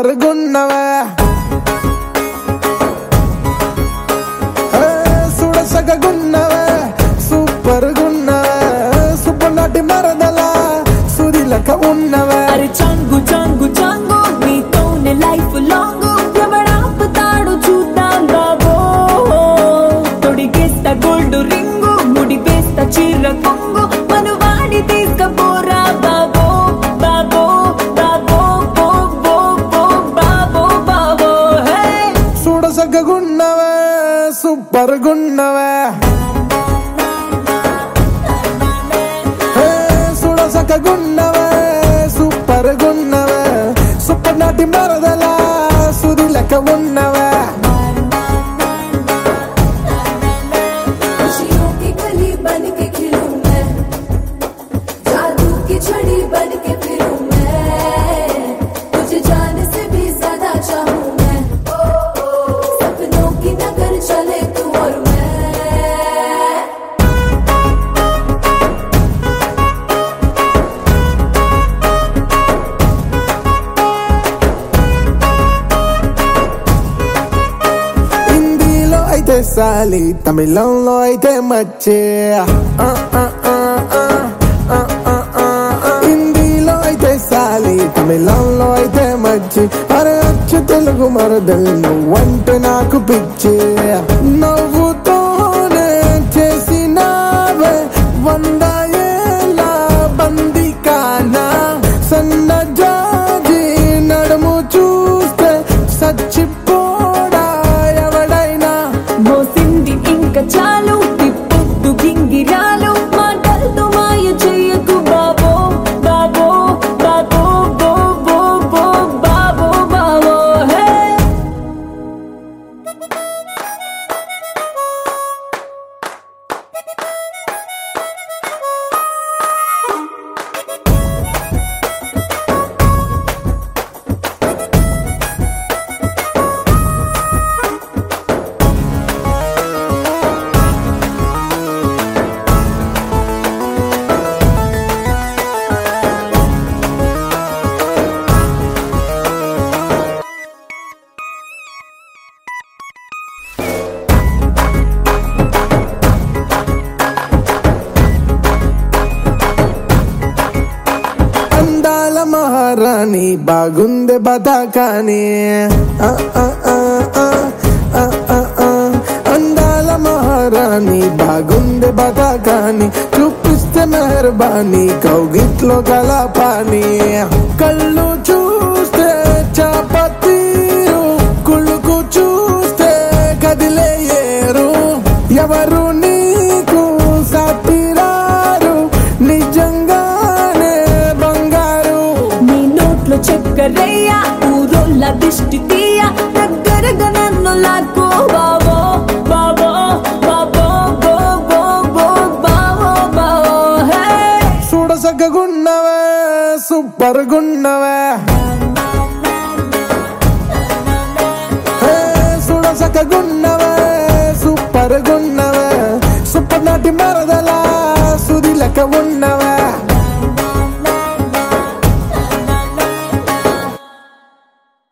Super గున్నవే సుడసగ గున్నవే సూపర్ గున్నవే సూపర్ నాటి మరదల సుదిలక ఉన్నవే అరే చాంగు చాంగు చాంగు నీతోనే లైఫ్ లాంగ్ ఎవడాపుతాడు చూద్దాం బాబో తొడిగేస్తా గోల్డ్ రింగు ముడి వేస్తా చీర కొంగు మను వాడి తీసుకపోరా బాబో బాబో బాబో బో బో బో బాబో బాబో హే సుడసగ గున్నవే సూపర్ గున్నవే సుడసగ గున్నవే సూపర్ గున్నవే సూపర్ నాటి మరదల సుదిలక ఉన్నవే खुशियों की कली बन के खिलूं मैं जादू की छड़ी बन के फिरूं मैं तुझे जाने से भी ज्यादा चाहूं मैं सपनों की नगर चले तू और मैं హిందీలో అయితే సాలి తమిళంలో అయితే మచ్చే ఆ, ఆ, ఆ, ఆ, ఆ, ఆ, ఆ, ఆ. హిందీలో అయితే సాలి తమిళంలో అయితే మచ్చి అరే అచ్చు తెలుగు మరదలు నువ్వంటే నాకు పిచ్చి నవ్వుతోనే చేసినావే వంద ఏళ్ళ బంది కానా సన్న జాజి నడుము చూస్తే సచ్చిపోడా ఎవడైనా మోసింది ఇంకా చాలు తిప్పొద్దు గింగిరాలు మాటలతో మాయ చెయ్యకు బాబో బాబో బాబో బో బో బో బాబో బాబో హే అందాల మహారాణి బాగుంది బతాకాని ఆ, ఆ, ఆ, ఆ, ఆ, ఆ, ఆ. అందాల మహారాణి బాగుంది బతాకాని చూపిస్తే మెహర్బాని కౌగిట్లో కలపాని కళ్ళు చూస్తే చాపతీరు కుళ్ళుకు చూస్తే కదిలే ఏరు ఎవరు నీకు సాటిరారు నిజంగానే బంగారు నీ నోట్లో చక్కరయ్య ఊరోళ్ళ దిష్టి తీయ దగ్గరగా నన్ను లాక్కో బాబో బాబో బాబో బో బో బో బాబో బాబో హే చూడసగ్గగున్నవే సూపర్ గున్నవే చూడసగ్గగున్నవే సూపర్ గున్నవే సూపర్ నాటి మరదల సుదిలక ఉన్నవే